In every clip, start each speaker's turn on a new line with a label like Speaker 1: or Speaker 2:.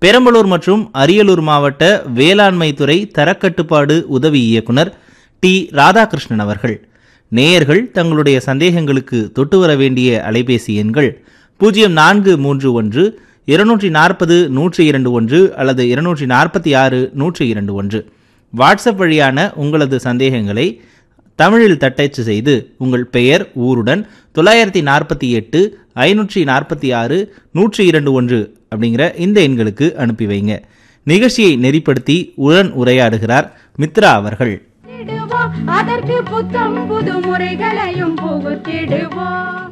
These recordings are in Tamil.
Speaker 1: பெரம்பலூர் மற்றும் அரியலூர் மாவட்ட வேளாண்மை துறை தரக்கட்டுப்பாடு உதவி இயக்குனர் டி ராதாகிருஷ்ணன் அவர்கள் நேயர்கள் தங்களுடைய சந்தேகங்களுக்கு தொட்டு வர வேண்டிய அலைபேசி எண்கள் பூஜ்ஜியம் நான்கு மூன்று ஒன்று இருநூற்றி நாற்பது நூற்றி இரண்டு ஒன்று அல்லது இருநூற்றி நாற்பத்தி ஆறு நூற்றி இரண்டு ஒன்று வாட்ஸ்அப் வழியான உங்களது சந்தேகங்களை தமிழில் தட்டச்சு செய்து உங்கள் பெயர் ஊருடன் தொள்ளாயிரத்தி நாற்பத்தி எட்டு ஐநூற்றி நாற்பத்தி ஆறு நூற்றி இரண்டு ஒன்று அப்படிங்கிற இந்த எண்களுக்கு அனுப்பி வைங்க நிகழ்ச்சியை நெறிப்படுத்தி உடன் உரையாடுகிறார் மித்ரா அவர்கள்
Speaker 2: புகுத்திடுவோம் அதற்கு புத்தம் புது முறைகளையும் புகுத்திடுவோம்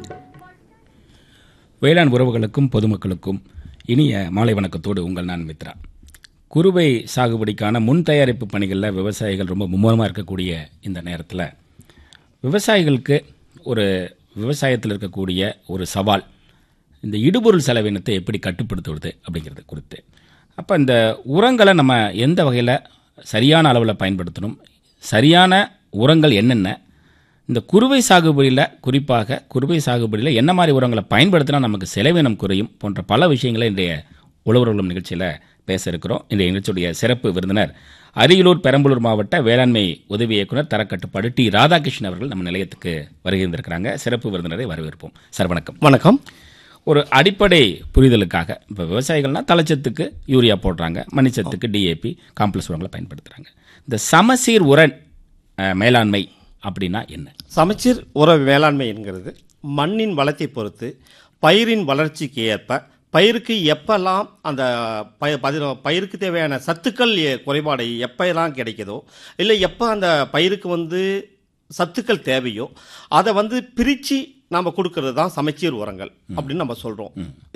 Speaker 3: வேளாண் உறவுகளுக்கும் பொதுமக்களுக்கும் இனிய மாலை வணக்கத்தோடு உங்கள் நான் மித்ரா குறுவை சாகுபடிக்கான முன் தயாரிப்பு பணிகளில் விவசாயிகள் ரொம்ப மும்முரமாக இருக்கக்கூடிய இந்த நேரத்தில் விவசாயிகளுக்கு ஒரு விவசாயத்தில் இருக்கக்கூடிய ஒரு சவால் இந்த இடுபொருள் செலவினத்தை எப்படி கட்டுப்படுத்துவது அப்படிங்கிறது குறித்து அப்போ இந்த உரங்களை நம்ம எந்த வகையில் சரியான அளவில் பயன்படுத்தணும் சரியான உரங்கள் என்னென்ன இந்த குறுவை சாகுபடியில் குறிப்பாக குறுவை சாகுபடியில் என்ன மாதிரி உரங்களை பயன்படுத்தினா நமக்கு செலவினம் குறையும் போன்ற பல விஷயங்களை இன்றைய உழவர்களும் நிகழ்ச்சியில் பேச இருக்கிறோம் இந்த நிகழ்ச்சியுடைய சிறப்பு விருந்தினர் அரியலூர் பெரம்பலூர் மாவட்ட வேளாண்மை உதவி இயக்குனர் தரக்கட்டுப்பாடு டி ராதாகிருஷ்ணன் அவர்கள் நம்ம நிலையத்துக்கு வருகின்றிருக்கிறாங்க சிறப்பு விருந்தினரை வரவேற்போம் சார் வணக்கம்
Speaker 4: வணக்கம்
Speaker 3: ஒரு அடிப்படை புரிதலுக்காக இப்போ விவசாயிகள்னா தலைச்சத்துக்கு யூரியா போடுறாங்க மணிச்சத்துக்கு டிஏபி காம்ப்ளெக்ஸ் உரங்களை பயன்படுத்துகிறாங்க இந்த சமசீர் உர அஹ், மேலாண்மை அப்படின்னா என்ன
Speaker 4: சமச்சீர் உர மேலாண்மை என்கிறது மண்ணின் வளத்தை பொறுத்து பயிரின் வளர்ச்சிக்கு ஏற்ப பயிருக்கு எப்பெல்லாம் அந்த பய பதி- பயிருக்கு தேவையான சத்துக்கள் எ- குறைபாடு எப்பெல்லாம் கிடைக்குதோ இல்லை எப்போ அந்த பயிருக்கு வந்து சத்துக்கள் தேவையோ அதை வந்து பிரித்து நம்ம கொடுக்கறது தான் சமச்சீர் உரங்கள் அப்படின்னு நம்ம சொல்கிறோம்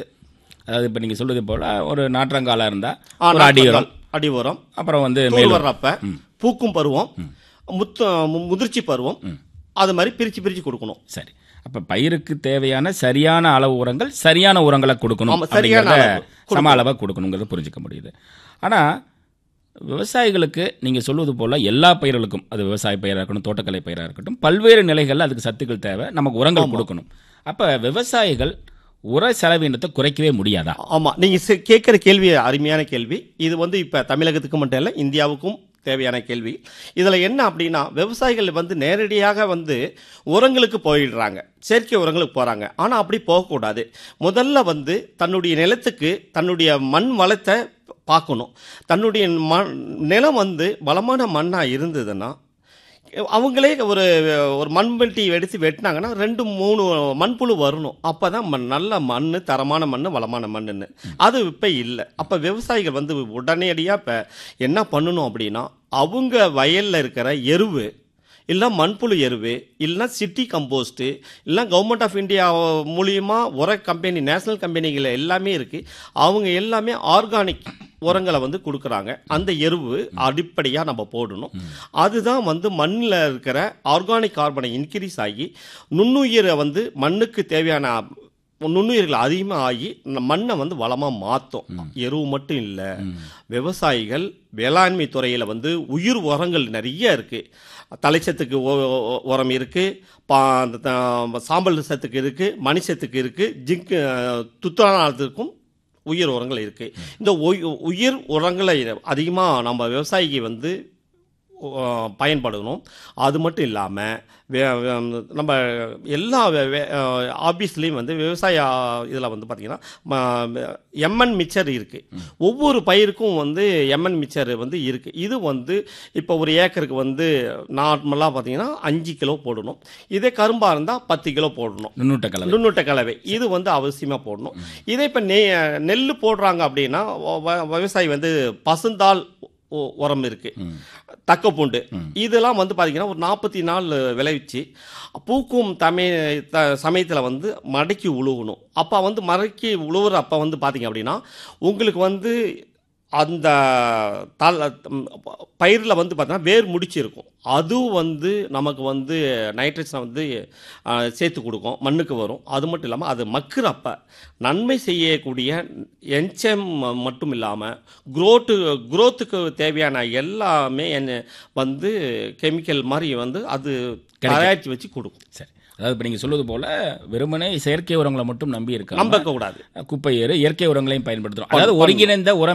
Speaker 3: அதாவது இப்போ நீங்கள் சொல்றது போல ஒரு நாற்றங்காலாக இருந்தால் ஒரு அடி உரம்
Speaker 4: அடி உரம்
Speaker 3: அப்புறம் வந்து
Speaker 4: தூர்
Speaker 3: மேலும்
Speaker 4: வர்றப்ப பூக்கும் பருவம் முத்து மு- முதிர்ச்சி பருவம் அது மாதிரி பிரித்து பிரித்து கொடுக்கணும்
Speaker 3: சரி அப்போ பயிருக்கு தேவையான சரியான அளவு உரங்கள் சரியான உரங்களை கொடுக்கணும்
Speaker 4: ஆமா, சரியான
Speaker 3: அப்படிங்கிறத
Speaker 4: அளவு
Speaker 3: சம அளவாக கொடுக்கணுங்கிறத புரிஞ்சுக்க முடியுது ஆனால் விவசாயிகளுக்கு நீங்கள் சொல்வது போல் எல்லா பயிர்களுக்கும் அது விவசாய பயிராக இருக்கட்டும் தோட்டக்கலை பயிராக இருக்கட்டும் பல்வேறு நிலைகளில் அதுக்கு சத்துக்கள் தேவை நமக்கு உரங்கள் கொடுக்கணும் அப்போ விவசாயிகள் உர செலவினத்தை குறைக்கவே முடியாதா
Speaker 4: ஆமாம் நீங்கள் கேட்குற கேள்வி அருமையான கேள்வி இது வந்து இப்போ தமிழகத்துக்கு மட்டும் இல்லை இந்தியாவுக்கும் தேவையான கேள்வி இதில் என்ன அப்படின்னா விவசாயிகள் வந்து நேரடியாக வந்து உரங்களுக்கு போயிடுறாங்க செயற்கை உரங்களுக்கு போகிறாங்க ஆனால் அப்படி போகக்கூடாது முதல்ல வந்து தன்னுடைய நிலத்துக்கு தன்னுடைய மண் வளத்தை பார்க்கணும் தன்னுடைய மண் நிலம் வந்து வளமான மண்ணாக இருந்ததுன்னா அவங்களே ஒரு ஒரு மண்வெட்டி எடுத்து வெட்டினாங்கன்னா ரெண்டு மூணு மண்புழு வரணும் அப்போ தான் மண் நல்ல மண் தரமான மண் வளமான மண்ணுன்னு அது இப்போ இல்லை அப்போ விவசாயிகள் வந்து உடனடியாக இப்போ என்ன பண்ணணும் அப்படின்னா அவங்க வயலில் இருக்கிற எருவு இல்லை மண்புழு எருவு இல்லைன்னா சிட்டி கம்போஸ்ட்டு இல்லை கவர்மெண்ட் ஆஃப் இந்தியா மூலியமா உர கம்பெனி நேஷனல் கம்பெனிகள் எல்லாமே இருக்குது அவங்க எல்லாமே ஆர்கானிக் உரங்களை வந்து கொடுக்குறாங்க அந்த எருவு அடிப்படையாக நம்ம போடணும் அதுதான் வந்து மண்ணில் இருக்கிற ஆர்கானிக் கார்பனை இன்க்ரீஸ் ஆகி நுண்ணுயிரை வந்து மண்ணுக்கு தேவையான நுண்ணுயிர்கள் அதிகமாக ஆகி இந்த மண்ணை வந்து வளமாக மாற்றும் எருவு மட்டும் இல்லை விவசாயிகள் வேளாண்மை துறையில் வந்து உயிர் உரங்கள் நிறைய இருக்குது தலைச்சத்துக்கு ஒ- ஒ- உரம் இருக்குது பா அந்த த- சாம்பல் சத்துக்கு இருக்குது மணி சத்துக்கு இருக்குது ஜிங்க் துத்தானத்துக்கும் உயிர் உரங்கள் இருக்குது இந்த உயி- உயிர் உரங்களை அதிகமாக நம்ம விவசாயிக்கு வந்து அஹ், பயன்படணும் அது மட்டும் இல்லாமல் நம்ம எல்லா ஆஃபீஸ்லேயும் வந்து விவசாய இதில் வந்து பார்த்திங்கன்னா எம்என் மிச்சர் இருக்குது ஒவ்வொரு பயிருக்கும் வந்து எம்என் மிச்சர் வந்து இருக்குது இது வந்து இப்போ ஒரு ஏக்கருக்கு வந்து நார்மலாக பார்த்தீங்கன்னா அஞ்சு கிலோ போடணும் இதே கரும்பாக இருந்தால் பத்து கிலோ போடணும்
Speaker 3: நுண்ணூட்ட கலவை
Speaker 4: நுண்ணூட்ட கலவை இது வந்து அவசியமாக போடணும் இதே இப்போ நெ நெல் போடுறாங்க அப்படின்னா வ- வ- விவசாயி வந்து பசுந்தாள் உ- உரம் இருக்கு தக்கப்பூண்டு இதெல்லாம் வந்து பார்த்தீங்கன்னா ஒரு நாற்பத்தி நாள் விளைவிச்சு பூக்கும் தமை த சமயத்தில் வந்து மடக்கி உழுவணும் அப்போ வந்து மடக்கி உழுவுற அப்போ வந்து பார்த்தீங்க அப்படின்னா உங்களுக்கு வந்து அந்த தல பயிரில் வந்து பார்த்தீங்கன்னா வேர் முடிச்சு இருக்கும் அதுவும் வந்து நமக்கு வந்து நைட்ரஜனை வந்து ஆ, சேர்த்து கொடுக்கும் மண்ணுக்கு வரும் அது மட்டும் இல்லாமல் அது மக்குறப்ப நன்மை செய்யக்கூடிய என்சம் மட்டும் இல்லாமல் குரோட்டு குரோத்துக்கு தேவையான எல்லாமே என்ன வந்து கெமிக்கல் மாதிரி வந்து அது தயாரித்து வச்சு கொடுக்கும்
Speaker 3: சரி அதாவது இப்போ நீங்கள் சொல்வது போல வெறுமனே செயற்கை உரங்களை மட்டும் நம்பி இருக்காங்க
Speaker 4: நம்பக்கூடாது
Speaker 3: குப்பை ஏறு இயற்கை உரங்களையும் பயன்படுத்துறோம் அதாவது ஒருங்கிணைந்த உர